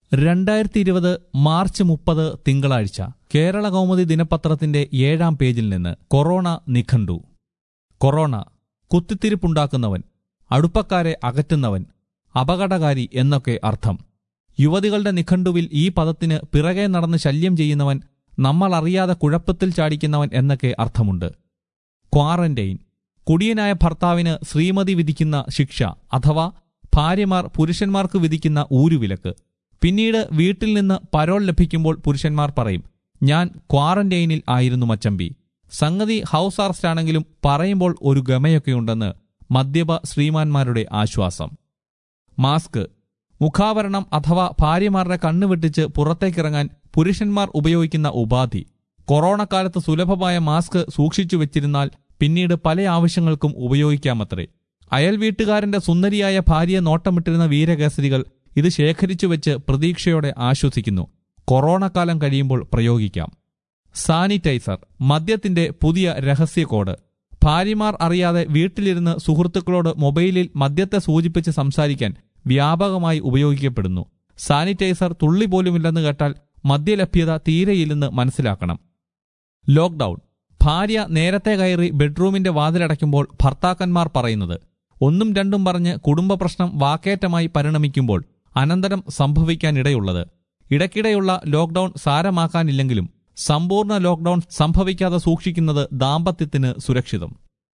രണ്ടായിരത്തി ഇരുപത് മാർച്ച് മുപ്പത് തിങ്കളാഴ്ച കേരള കൗമുദി ദിനപത്രത്തിന്റെ ഏഴാം പേജിൽ നിന്ന് കൊറോണ നിഘണ്ടു കൊറോണ കുത്തിത്തിരിപ്പുണ്ടാക്കുന്നവൻ അടുപ്പക്കാരെ അകറ്റുന്നവൻ അപകടകാരി എന്നൊക്കെ അർത്ഥം യുവതികളുടെ നിഘണ്ടുവിൽ ഈ പദത്തിന് പിറകെ നടന്ന് ശല്യം ചെയ്യുന്നവൻ നമ്മൾ അറിയാതെ കുഴപ്പത്തിൽ ചാടിക്കുന്നവൻ എന്നൊക്കെ അർത്ഥമുണ്ട് ക്വാറന്റൈൻ കുടിയനായ ഭർത്താവിന് ശ്രീമതി വിധിക്കുന്ന ശിക്ഷ അഥവാ ഭാര്യമാർ പുരുഷന്മാർക്ക് വിധിക്കുന്ന ഊരുവിലക്ക് പിന്നീട് വീട്ടിൽ നിന്ന് പരോൾ ലഭിക്കുമ്പോൾ പുരുഷന്മാർ പറയും ഞാൻ ക്വാറന്റൈനിൽ ആയിരുന്നു മച്ചമ്പി സംഗതി ഹൗസ് അറസ്റ്റ് ആണെങ്കിലും പറയുമ്പോൾ ഒരു ഗമയൊക്കെയുണ്ടെന്ന് മദ്യപ ശ്രീമാന്മാരുടെ ആശ്വാസം മാസ്ക് മുഖാവരണം അഥവാ ഭാര്യമാരുടെ കണ്ണു വെട്ടിച്ച് പുറത്തേക്കിറങ്ങാൻ പുരുഷന്മാർ ഉപയോഗിക്കുന്ന ഉപാധി കൊറോണ കാലത്ത് സുലഭമായ മാസ്ക് സൂക്ഷിച്ചു വെച്ചിരുന്നാൽ പിന്നീട് പല ആവശ്യങ്ങൾക്കും ഉപയോഗിക്കാമത്രേ അയൽ വീട്ടുകാരന്റെ സുന്ദരിയായ ഭാര്യയെ നോട്ടമിട്ടിരുന്ന വീരകേസരികൾ ഇത് ശേഖരിച്ചു വെച്ച് പ്രതീക്ഷയോടെ ആശ്വസിക്കുന്നു കൊറോണ കാലം കഴിയുമ്പോൾ പ്രയോഗിക്കാം സാനിറ്റൈസർ മദ്യത്തിന്റെ പുതിയ രഹസ്യ കോഡ് ഭാര്യമാർ അറിയാതെ വീട്ടിലിരുന്ന് സുഹൃത്തുക്കളോട് മൊബൈലിൽ മദ്യത്തെ സൂചിപ്പിച്ച് സംസാരിക്കാൻ വ്യാപകമായി ഉപയോഗിക്കപ്പെടുന്നു സാനിറ്റൈസർ തുള്ളി പോലുമില്ലെന്ന് കേട്ടാൽ മദ്യലഭ്യത തീരെയില്ലെന്ന് മനസ്സിലാക്കണം ലോക്ക്ഡൌൺ ഭാര്യ നേരത്തെ കയറി ബെഡ്റൂമിന്റെ വാതിലടയ്ക്കുമ്പോൾ ഭർത്താക്കന്മാർ പറയുന്നത് ഒന്നും രണ്ടും പറഞ്ഞ് കുടുംബ പ്രശ്നം വാക്കേറ്റമായി പരിണമിക്കുമ്പോൾ അനന്തരം സംഭവിക്കാനിടയുള്ളത് ഇടയ്ക്കിടെയുള്ള ലോക്ക്ഡൌൺ സാരമാക്കാനില്ലെങ്കിലും സമ്പൂർണ്ണ ലോക്ക്ഡൌൺ സംഭവിക്കാതെ സൂക്ഷിക്കുന്നത് ദാമ്പത്യത്തിന് സുരക്ഷിതം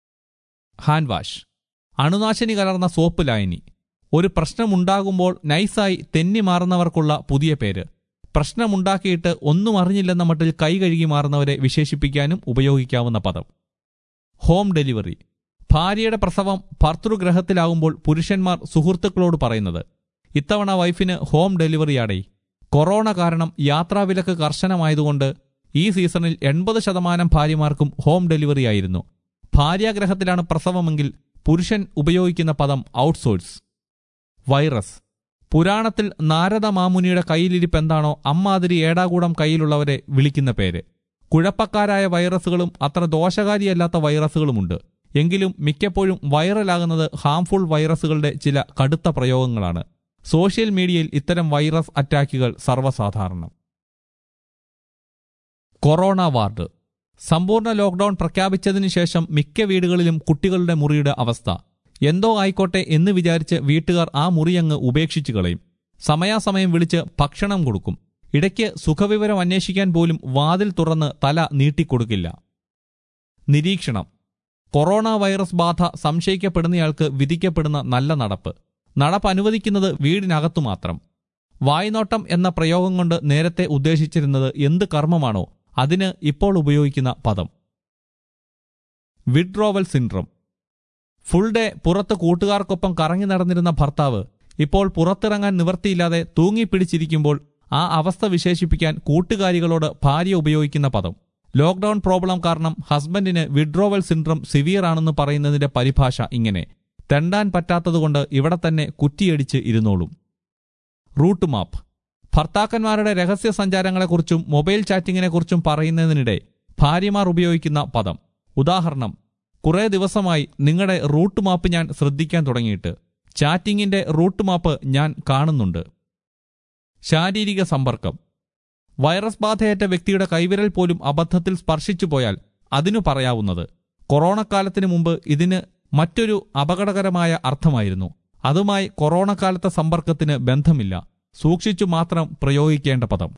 ഹാൻഡ് വാഷ് അണുനാശിനി കലർന്ന സോപ്പ് ലായനി ഒരു പ്രശ്നമുണ്ടാകുമ്പോൾ നൈസായി തെന്നി മാറുന്നവർക്കുള്ള പുതിയ പേര് പ്രശ്നമുണ്ടാക്കിയിട്ട് ഒന്നും അറിഞ്ഞില്ലെന്ന മട്ടിൽ കൈ കഴുകി മാറുന്നവരെ വിശേഷിപ്പിക്കാനും ഉപയോഗിക്കാവുന്ന പദം ഹോം ഡെലിവറി ഭാര്യയുടെ പ്രസവം ഭർത്തൃഗ്രഹത്തിലാകുമ്പോൾ പുരുഷന്മാർ സുഹൃത്തുക്കളോട് പറയുന്നത് ഇത്തവണ വൈഫിന് ഹോം ഡെലിവറിയാടേ കൊറോണ കാരണം യാത്രാവിലക്ക് കർശനമായതുകൊണ്ട് ഈ സീസണിൽ എൺപത് ശതമാനം ഭാര്യമാർക്കും ഹോം ഡെലിവറി ആയിരുന്നു ഭാര്യാഗ്രഹത്തിലാണ് പ്രസവമെങ്കിൽ പുരുഷൻ ഉപയോഗിക്കുന്ന പദം ഔട്ട്സോഴ്സ് വൈറസ് പുരാണത്തിൽ നാരദ മാമുനിയുടെ കയ്യിലിരിപ്പ് എന്താണോ അമ്മാതിരി ഏടാകൂടം കയ്യിലുള്ളവരെ വിളിക്കുന്ന പേര് കുഴപ്പക്കാരായ വൈറസുകളും അത്ര ദോഷകാരിയല്ലാത്ത വൈറസുകളുമുണ്ട് എങ്കിലും മിക്കപ്പോഴും വൈറലാകുന്നത് ഹാംഫുൾ വൈറസുകളുടെ ചില കടുത്ത പ്രയോഗങ്ങളാണ് സോഷ്യൽ മീഡിയയിൽ ഇത്തരം വൈറസ് അറ്റാക്കുകൾ സർവ്വസാധാരണം കൊറോണ വാർഡ് സമ്പൂർണ്ണ ലോക്ക്ഡൌൺ പ്രഖ്യാപിച്ചതിനു ശേഷം മിക്ക വീടുകളിലും കുട്ടികളുടെ മുറിയുടെ അവസ്ഥ എന്തോ ആയിക്കോട്ടെ എന്ന് വിചാരിച്ച് വീട്ടുകാർ ആ മുറിയങ്ങ് ഉപേക്ഷിച്ചു കളയും സമയാസമയം വിളിച്ച് ഭക്ഷണം കൊടുക്കും ഇടയ്ക്ക് സുഖവിവരം അന്വേഷിക്കാൻ പോലും വാതിൽ തുറന്ന് തല നീട്ടിക്കൊടുക്കില്ല നിരീക്ഷണം കൊറോണ വൈറസ് ബാധ സംശയിക്കപ്പെടുന്നയാൾക്ക് വിധിക്കപ്പെടുന്ന നല്ല നടപ്പ് നടപ്പ് അനുവദിക്കുന്നത് വീടിനകത്തു മാത്രം വായ്നോട്ടം എന്ന പ്രയോഗം കൊണ്ട് നേരത്തെ ഉദ്ദേശിച്ചിരുന്നത് എന്ത് കർമ്മമാണോ അതിന് ഇപ്പോൾ ഉപയോഗിക്കുന്ന പദം വിഡ്രോവൽ സിൻഡ്രം ഫുൾ ഡേ പുറത്ത് കൂട്ടുകാർക്കൊപ്പം കറങ്ങി നടന്നിരുന്ന ഭർത്താവ് ഇപ്പോൾ പുറത്തിറങ്ങാൻ നിവർത്തിയില്ലാതെ തൂങ്ങിപ്പിടിച്ചിരിക്കുമ്പോൾ ആ അവസ്ഥ വിശേഷിപ്പിക്കാൻ കൂട്ടുകാരികളോട് ഭാര്യ ഉപയോഗിക്കുന്ന പദം ലോക്ക്ഡൌൺ പ്രോബ്ലം കാരണം ഹസ്ബൻഡിന് വിഡ്രോവൽ സിൻഡ്രം സിവിയർ ആണെന്ന് പറയുന്നതിന്റെ പരിഭാഷ ഇങ്ങനെ തെണ്ടാൻ പറ്റാത്തതുകൊണ്ട് ഇവിടെ തന്നെ കുറ്റിയടിച്ച് ഇരുന്നോളും റൂട്ട് മാപ്പ് ഭർത്താക്കന്മാരുടെ രഹസ്യ സഞ്ചാരങ്ങളെക്കുറിച്ചും മൊബൈൽ ചാറ്റിങ്ങിനെക്കുറിച്ചും പറയുന്നതിനിടെ ഭാര്യമാർ ഉപയോഗിക്കുന്ന പദം ഉദാഹരണം കുറേ ദിവസമായി നിങ്ങളുടെ റൂട്ട് മാപ്പ് ഞാൻ ശ്രദ്ധിക്കാൻ തുടങ്ങിയിട്ട് ചാറ്റിങ്ങിന്റെ റൂട്ട് മാപ്പ് ഞാൻ കാണുന്നുണ്ട് ശാരീരിക സമ്പർക്കം വൈറസ് ബാധയേറ്റ വ്യക്തിയുടെ കൈവിരൽ പോലും അബദ്ധത്തിൽ സ്പർശിച്ചു പോയാൽ അതിനു പറയാവുന്നത് കൊറോണക്കാലത്തിന് മുമ്പ് ഇതിന് മറ്റൊരു അപകടകരമായ അർത്ഥമായിരുന്നു അതുമായി കൊറോണ കാലത്തെ സമ്പർക്കത്തിന് ബന്ധമില്ല സൂക്ഷിച്ചു മാത്രം പ്രയോഗിക്കേണ്ട പദം